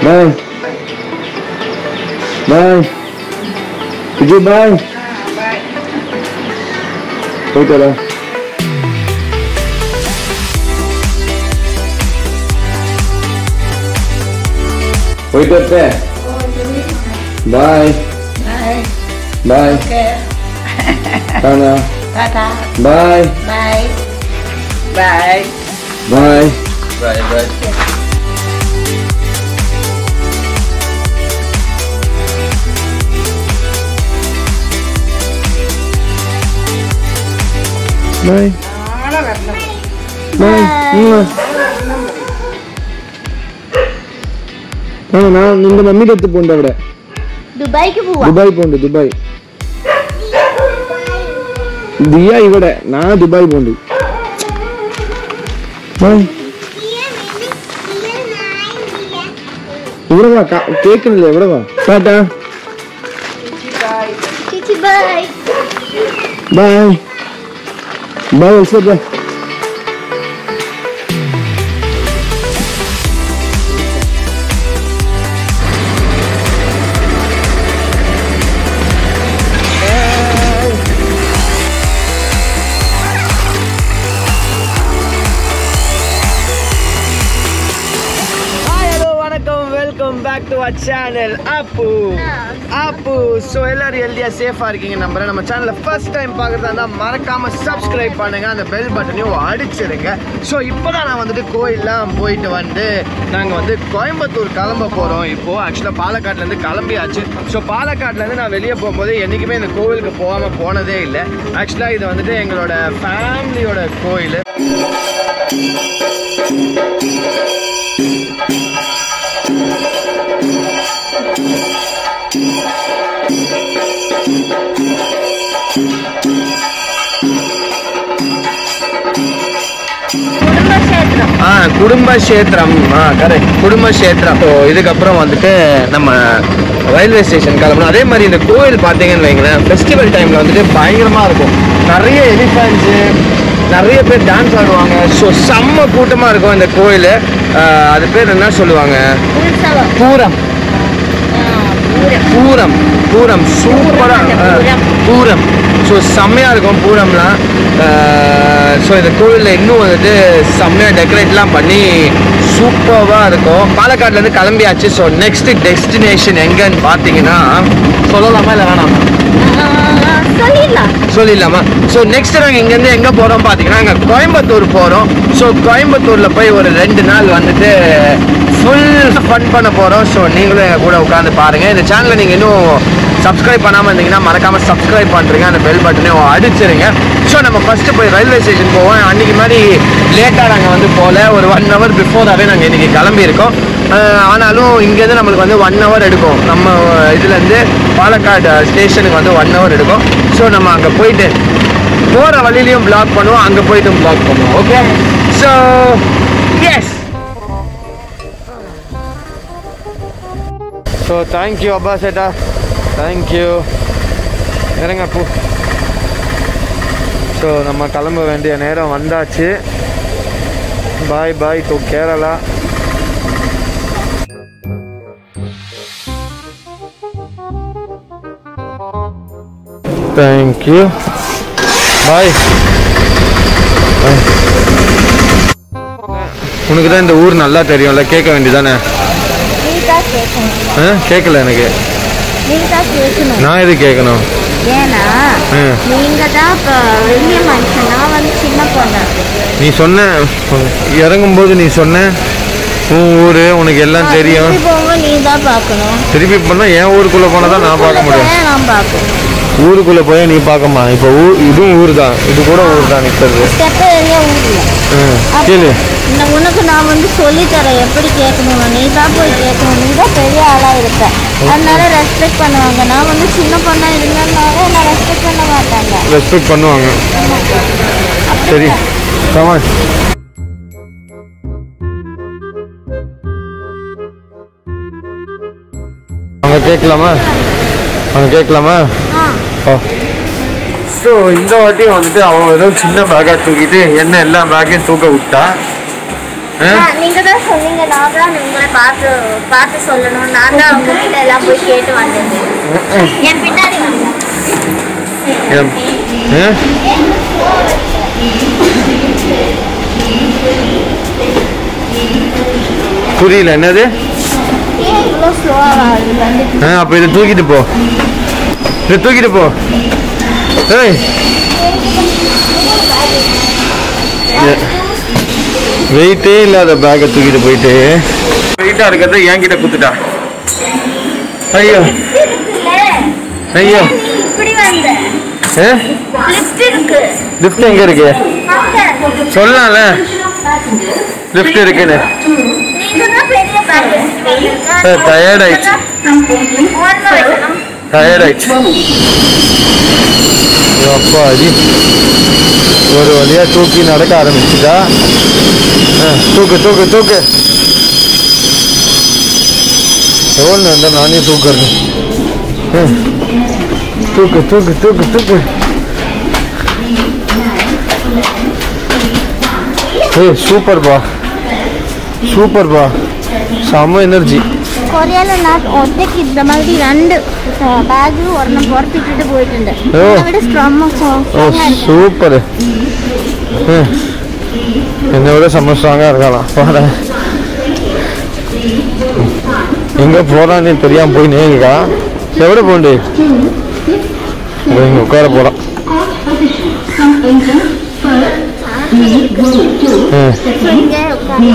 பாய் பாய் விஜய் பாய் போயிட்டு வரேன் போயிட்டு வரட்டேன் பாய் Bye. பாய் Okay. தானா Tata. பாய் Bye. Bye. பாய் பாய் பாய் பாய் பாய் ആ ഞാൻ നിന്റെ മമ്മിയുടെ അടുത്ത് പോണ്ട് അവിടെ ദുബായിക്ക് പോവാ ദുബായ് പോണ്ട് ദുബായ് ദിയ ഇവിടെ ഞാൻ ദുബായ് പോണ്ട് ബായ് ഇവിടെ വാ ക- കേക്കുന്നില്ല ഇവിടെ വാ ടാറ്റാ ചേച്ചി bye bye bye also bye hi hello வணக்கம் welcome back to our channel Appu Appu so எல்லாரும் ஹெல்தியாக சேஃபாக இருக்கீங்க நம்புறேன் நம்ம சேனலில் ஃபர்ஸ்ட் டைம் பார்க்குறதா இருந்தால் மறக்காமல் சப்ஸ்கிரைப் பண்ணுங்க அந்த பெல் பட்டனையும் அடிச்சிருங்க ஸோ இப்போ தான் நான் வந்துட்டு கோயிலெலாம் போயிட்டு வந்து நாங்கள் வந்து கோயம்புத்தூர் கிளம்ப போகிறோம் இப்போது ஆக்சுவலாக பாலக்காட்லேருந்து கிளம்பியாச்சு ஸோ பாலக்காட்லேருந்து நான் வெளியே போகும்போது என்றைக்குமே இந்த கோவிலுக்கு போகாமல் போனதே இல்லை ஆக்சுவலாக இது வந்துட்டு எங்களோட ஃபேமிலியோட கோயில் കുടുംബക്ഷേത്രം ஆ குடும்ப கஷேத்திரம் ஆ கரெக்ட் குடும்ப கஷேத்திரம் ஸோ இதுக்கப்புறம் வந்துட்டு நம்ம ரயில்வே ஸ்டேஷன் கிளம்பணும் அதே மாதிரி இந்த கோயில் பார்த்தீங்கன்னு வைங்களேன் ஃபெஸ்டிவல் டைமில் வந்துட்டு பயங்கரமாக இருக்கும் நிறைய எலிஃபென்ட்ஸு நிறைய பேர் டான்ஸ் ஆடுவாங்க ஸோ செம்ம கூட்டமாக இருக்கும் இந்த கோயில் அது பேர் என்ன சொல்லுவாங்க ഉത്സവം பூரம் ആ, പൂരം பூரம் பூரம் சூப்பராக பூரம். பூரம் ஸோ செம்மையாக இருக்கும் பூரம்லாம் ஸோ இந்த கோவிலில் இன்னும் வந்துட்டு செம்மையாக டெக்கரேட்லாம் பண்ணி சூப்பராக இருக்கும் பாலக்காட்லேருந்து கிளம்பியாச்சு ஸோ நெக்ஸ்ட் டெஸ்டினேஷன் எங்கன்னு பார்த்தீங்கன்னா சொல்லலாமா இல்லை வேணாமா ആ, சொல்லிடலாம் சொல்லிடலாமா ஸோ நெக்ஸ்ட் நாங்கள் இங்கேருந்து எங்கே போகிறோம் பார்த்தீங்கன்னா நாங்கள் கோயம்புத்தூர் போகிறோம் ஸோ கோயம்புத்தூரில் போய் ஒரு ரெண்டு நாள் வந்துட்டு ஃபுல் ஃபன் பண்ண போகிறோம் ஸோ நீங்களும் எங்கள் கூட உட்காந்து பாருங்கள் இந்த சேனலை நீங்கள் இன்னும் சப்ஸ்கிரைப் பண்ணாமல் இருந்தீங்கன்னா மறக்காமல் சப்ஸ்கிரைப் பண்ணுறீங்க அந்த பெல் பட்டனையும் அடிச்சிருங்க ஸோ நம்ம ஃபஸ்ட்டு போய் ரயில்வே ஸ்டேஷன் போவோம் அன்றைக்கி மாதிரி லேட்டாக நாங்கள் வந்து போகல ஒரு ஒன் ஹவர் பிஃபோராகவே நாங்கள் இன்றைக்கி கிளம்பியிருக்கோம் அஹ் ஆனாலும் இங்கேருந்து நம்மளுக்கு வந்து ஒன் ஹவர் எடுக்கும் நம்ம இதுலேருந்து பாலக்காடு ஸ்டேஷனுக்கு வந்து ஒன் ஹவர் எடுக்கும் ஸோ நம்ம அங்கே போயிட்டு போகிற வழியிலையும் பிளாக் பண்ணுவோம் அங்கே போயிட்டும் பிளாக் பண்ணுவோம் okay so yes so thank you அப்பா சேட்டா தேங்க்யூ இறங்க பூ ஸோ நம்ம கிளம்ப வேண்டிய நேரம் வந்தாச்சு bye bye to Kerala thank you bye உனக்கு தான் இந்த ஊர் நல்லா தெரியும்ல கேட்க வேண்டியதானே நீதா கேட்கணும் ஆ கேட்கல எனக்கு நீதா கேட்கணும் நான் எது கேட்கணும் ஏன்னா ம். நீங்க தான் இப்போ வெளிய மனுஷன் நான் வந்து சின்ன பொண்ணு நீ சொன்ன இறங்கும்போது நீ சொன்ன உன் ஊர் உனக்கு எல்லாம் தெரியும் திருப்பி போகும்போது நீ தான் பார்க்கணும் திருப்பி பண்ணால் என் ஊருக்குள்ளே போனால் தான் நான் பார்க்க முடியும் போய் நான் பார்க்கணும் ஊருக்குள்ளே போய் நீ பார்க்கமா இப்போ ஊர் இதுவும் ஊர் தான் இது கூட ஊர் தான் நிற்கிறது ஸ்டெப் ஏரியா ஊர்ல ம் கேளு நான் உனக்கு நான் வந்து சொல்லித் தரேன் எப்படி கேட்கணும் நீ தான் போய் கேட்கணும் நீ தான் பெரிய ஆளா இருப்ப அதனால ரெஸ்பெக்ட் பண்ணுவாங்க நான் வந்து சின்ன பொண்ணா இருந்ததுனால என்ன ரெஸ்பெக்ட் பண்ண மாட்டாங்க ரெஸ்பெக்ட் பண்ணுவாங்க சரி கமான் அவங்க கேட்கலாமா அவங்க கேட்கலாமா ஆ ஓ ஸோ இந்த வாட்டியும் வந்துட்டு அவன் ஏதோ சின்ன பேக்காக தூக்கிட்டு என்ன எல்லா பேக்கையும் தூக்க விட்டா ஆ? ஆ, நீங்க தான் சொன்னீங்க நான் தான் உங்களை பார்த்து பார்த்து சொல்லணும் நான் தான் அவங்க கிட்ட எல்லாம் போய் கேட்டு வந்தேன் என் பின்னாடி வந்தேன் எம். ஆ? புரியல என்னது ஏன் இவ்வளோ ஸ்லோவாக வருது வந்து ஆ, அப்ப இதை தூக்கிட்டு போ இதை தூக்கிட்டு போ ஏய் வெயிட்டே இல்லாத பேக்கை தூக்கிட்டு போயிட்டு வெயிட்டா இருக்கிறத என்கிட்ட குத்துட்டா ஐயோ இருக்குல்ல ஐயோ இப்படி வந்தேன் ஏ லிஃப்ட் இருக்கு லிஃப்ட் எங்க இருக்கு அங்க. சொல்லலாம்ல லிஃப்ட் இருக்குன்னு நீங்க தான் பெரிய பேக் சார், tired ஆயிடுச்சு. டயர்ட் ஆயிடுச்சு ஐயோ, அப்பா அடி ஒரு வழியா தூக்கி நடக்க ஆரம்பிச்சுட்டா ஆ, தூக்கு தூக்கு தூக்கு எவ்வளோ இருந்தால் நானே தூக்குறது ஆ, தூக்கு தூக்கு தூக்கு தூக்கு ஏய் சூப்பர் பா சூப்பர் பா செம்ம எனர்ஜி கொரியால நான் ஒத்தைக்கு இந்த மாதிரி ரெண்டு பேக் ஒരെണ്ണം പുറത്തിട്ടിട്ട് പോയിട്ടുണ്ട് ഓ. ഇവിടെ സ്ട്രോങ് ஓ சூப்பர் என்னை விட செம்ம ஸ்ட்ராங்காக இருக்கலாம் பாரு எங்கே போகிறான்னு தெரியாமல் போய் நேருக்கா எവിടെ போண்டு இங்கே உட்கார போகிறான் இங்கே உட்காந்து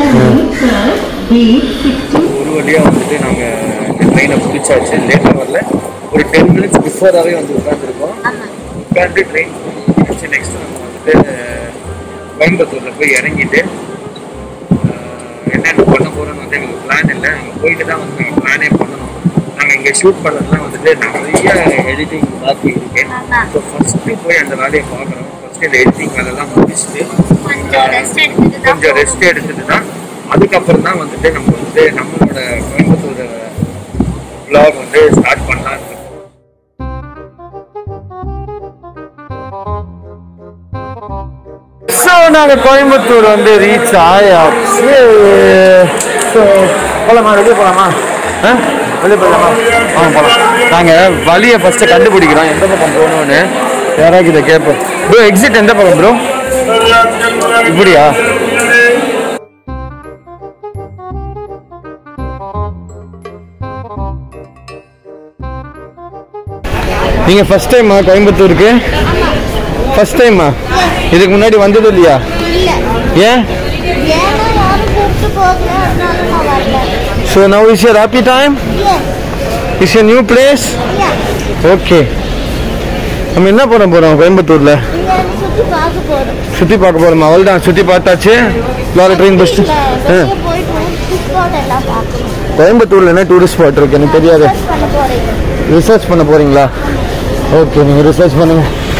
ஒரு வழியாக வந்துட்டு நாங்கள் ட்ரெயினை பிடிச்சாச்சு லேட்டாக வரல ஒரு டென் மினிட்ஸ் பிஃபோராகவே வந்து உட்காந்துருக்கோம் உட்காந்து ட்ரெயின் பிடிச்சி நெக்ஸ்ட் நம்ம வந்துட்டு கோயம்புத்தூரில் போய் இறங்கிட்டு அஹ், என்னென்ன பண்ண போகிறோம்னு வந்து எங்களுக்கு பிளான் இல்லை நாங்கள் போயிட்டு தான் வந்து நாங்கள் பிளானே பண்ணணும் நாங்கள் இங்கே ஷூட் பண்ணதுலாம் வந்துட்டு நிறைய எடிட்டிங் பாக்கி இருக்கேன் ஸோ ஃபஸ்ட்டு போய் அந்த வேலையை பார்க்குறோம் ஃபஸ்ட்டு இந்த எடிட்டிங் வேலைலாம் முடிச்சுட்டு கொஞ்சம் ரெஸ்ட் எடுத்துட்டு தான் கொஞ்சம் ரெஸ்ட் எடுத்துட்டு தான் அதுக்கப்புறம் தான் வந்துட்டு நம்ம வந்து நம்மளோட கோயம்புத்தூர் vlog வந்து ஸ்டார்ட் பண்ணலாம் இருக்கோம். ஸோ நாங்கள் கோயம்புத்தூர் வந்து ரீச் ஆயாச்சு ஸோ போகலாமா வெளியே போகலாமா ஆ வெளியே போகலாமா ஆ போகலாம் நாங்கள் வழியை ஃபஸ்ட்டு கண்டுபிடிக்கிறோம் எந்த பக்கம் போகணும்னு யாராவது இதை கேட்போம் ப்ரோ எக்ஸிட் எந்த பக்கம் ப்ரோ இப்படியா நீங்க ஃபர்ஸ்ட் டைமா கோயம்புத்தூருக்கு ஃபர்ஸ்ட் டைமா இதுக்கு முன்னாடி வந்தது இல்லையா இல்ல ஏன் ஏன்னா யாரும் கூப்பிட்டு போகல அதனால நான் வரல so now is your happy time Yes, is your new place yeah. Okay நம்ம என்ன பண்ண போறோம் கோயம்புத்தூர்ல இங்க வந்து சுத்தி பார்க்க போறோம் சுத்தி பார்க்க போறோமா அவள் தான் சுத்தி பார்த்தாச்சு லாரி ட்ரெயின் பஸ் இல்ல, வெளிய போயிட்டு ஃபுட் ஸ்பாட் எல்லாம் பார்க்கணும் கோயம்புத்தூர்ல என்ன டூரிஸ்ட் ஸ்பாட் இருக்கு எனக்கு தெரியாது Search பண்ண போறீங்க ரிசர்ச் பண்ண போறீங்களா ஓகே நீங்க ரிசர்ச் பண்ணுங்க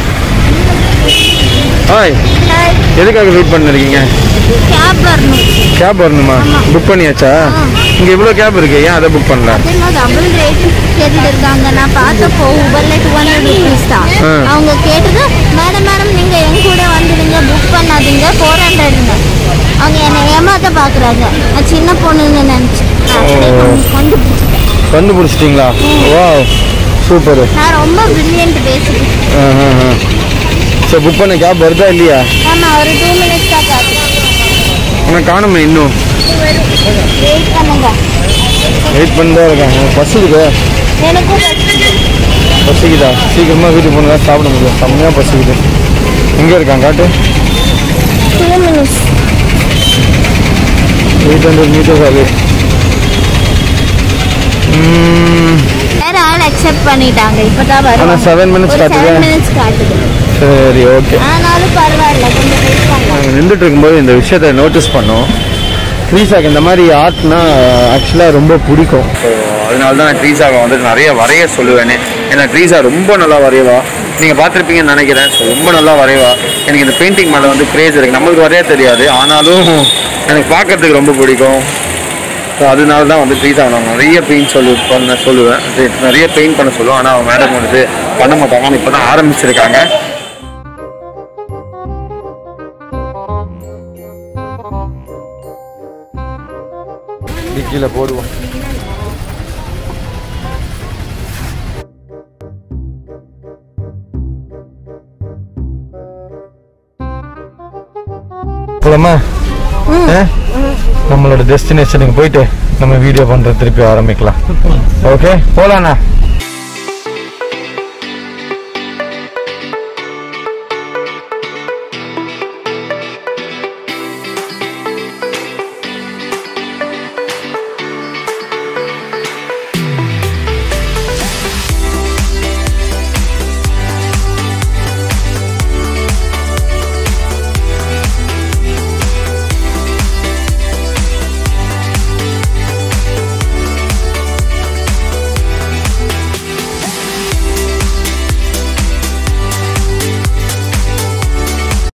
ஹாய் எதுக்காக வெயிட் பண்ணிருக்கீங்க கேப் வரணும் கேப் வரணுமா புக் பண்ணியாச்சா இங்க இவ்வளவு கேப் இருக்கு ஏன் அதை புக் பண்ணல அதெல்லாம் டபுள் ரேட் கேட்டுட்டு இருக்காங்க நான் பார்த்தப்போ ஊபர்ல டூ ஹண்ட்ரட் ருபீஸ் தான் ஆ. அவங்க கேட்டது மேடம் மேடம் நீங்க என் கூட வந்துடுங்க புக் பண்ணாதீங்க ஃபோர் ஹண்ட்ரட்ங்க அவங்க என்னை ஏமாத்த பாக்குறாங்க நான் சின்ன பொண்ணுன்னு நினைச்சேன் கொண்டு கண்டுபிடிச்சிட்டீங்களா வா சூப்பர் நான் ரொம்ப பிரில்லியன்ட் பேசுறேன் ஸோ புக் பண்ண கேப் வருதா இல்லையா ஆமா ஒரு டூ மினிட்ஸ் தான் காட்டு ஆனால் காணுமே இன்னும் வெயிட் பண்ணுங்க வெயிட் பண்ணி தான் இருக்காங்க பசிக்குது எனக்கும் பசிக்குது. பசிக்குதா சீக்கிரமாக வீட்டுக்கு போனால் சாப்பிட முடியும் செம்மையாக பசிக்குது எங்கே இருக்காங்க காட்டு two minutes eight hundred metres அது வேற ஆள் அக்செப்ட் பண்ணிட்டாங்க இப்பதான் ஆனா வரும் seven minutes காட்டுது. செவன் மினிட்ஸ் காட்டுது சரி ஓகே ஆனாலும் பரவாயில்ல கொஞ்சம் வெயிட் பண்ணலாம் நாங்கள் நின்றுட்டு இருக்கும்போது இந்த விஷயத்தை நோட்டீஸ் பண்ணோம் ட்ரீஸாக்கு இந்த மாதிரி ஆர்ட்னா ஆக்சுவலாக ரொம்ப பிடிக்கும் ஸோ அதனால தான் நான் ட்ரீஸாவை வந்துட்டு நிறைய வரைய சொல்லுவேனே ஏன்னா ட்ரீஸா ரொம்ப நல்லா வரைவா நீங்கள் பார்த்துருப்பீங்கன்னு நினைக்கிறேன் ஸோ ரொம்ப நல்லா வரைவா எனக்கு இந்த பெயிண்டிங் மேலே வந்து க்ரேஸ் இருக்குது நம்மளுக்கு வரைய தெரியாது ஆனாலும் எனக்கு பார்க்கறதுக்கு ரொம்ப பிடிக்கும் ஸோ அதனால தான் வந்து ட்ரீஸாவை நான் நிறைய பெயிண்ட் சொல்லு பண்ண சொல்லுவேன் சரி, நிறைய பெயிண்ட் பண்ண சொல்லுவேன் ஆனால் அவங்க மேடம் வந்துட்டு பண்ண மாட்டாங்க ஆனால் இப்போ தான் ஆரம்பிச்சிருக்காங்க கீழே போடுவோம் போலாமா ஆ? நம்மளோட டெஸ்டினேஷனுக்கு போயிட்டு நம்ம வீடியோ பண்ற திருப்பி ஆரம்பிக்கலாம் ஓகே போலாண்ணா